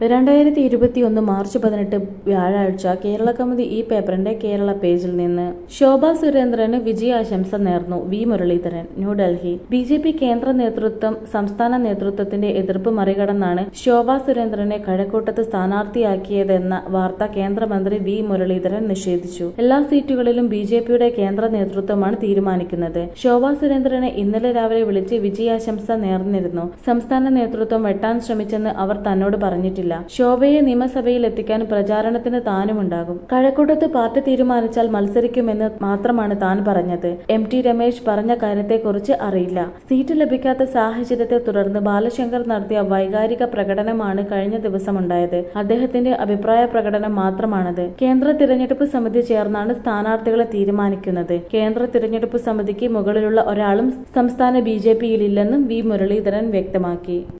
രണ്ടായിരത്തി ഇരുപത്തിയൊന്ന് മാർച്ച് പതിനെട്ട് വ്യാഴാഴ്ച കേരള കൗമുദി ഈ പേപ്പറിന്റെ കേരള പേജിൽ നിന്ന് ശോഭാ സുരേന്ദ്രന് വിജയാശംസ നേർന്നു V Muraleedharan New Delhi B J P കേന്ദ്ര നേതൃത്വം സംസ്ഥാന നേതൃത്വത്തിന്റെ എതിർപ്പ് മറികടന്നാണ് ശോഭാ സുരേന്ദ്രനെ കഴക്കൂട്ടത്ത് സ്ഥാനാർത്ഥിയാക്കിയതെന്ന വാർത്ത കേന്ദ്രമന്ത്രി വി മുരളീധരൻ നിഷേധിച്ചു എല്ലാ സീറ്റുകളിലും ബി ജെ പിയുടെ കേന്ദ്ര നേതൃത്വമാണ് തീരുമാനിക്കുന്നത് ശോഭാ സുരേന്ദ്രനെ ഇന്നലെ രാവിലെ വിളിച്ച് വിജയാശംസ നേർന്നിരുന്നു സംസ്ഥാന നേതൃത്വം വെട്ടാൻ ശ്രമിച്ചെന്ന് അവർ തന്നോട് പറഞ്ഞിട്ടില്ല ശോഭയെ നിയമസഭയിൽ എത്തിക്കാൻ പ്രചാരണത്തിന് താനുമുണ്ടാകും കഴക്കൂട്ടത്ത് പാർട്ടി തീരുമാനിച്ചാൽ മത്സരിക്കുമെന്ന് മാത്രമാണ് താൻ പറഞ്ഞത് എം ടി രമേശ് പറഞ്ഞ കാര്യത്തെക്കുറിച്ച് അറിയില്ല സീറ്റ് ലഭിക്കാത്ത സാഹചര്യത്തെ തുടർന്ന് ബാലശങ്കർ നടത്തിയ വൈകാരിക പ്രകടനമാണ് കഴിഞ്ഞ ദിവസമുണ്ടായത് അദ്ദേഹത്തിന്റെ അഭിപ്രായ പ്രകടനം മാത്രമാണത് കേന്ദ്ര തിരഞ്ഞെടുപ്പ് സമിതി ചേർന്നാണ് സ്ഥാനാർത്ഥികളെ തീരുമാനിക്കുന്നത് കേന്ദ്ര തിരഞ്ഞെടുപ്പ് സമിതിക്ക് മുകളിലുള്ള ഒരാളും സംസ്ഥാന ബി ജെ പിയിലില്ലെന്നും വി മുരളീധരൻ വ്യക്തമാക്കി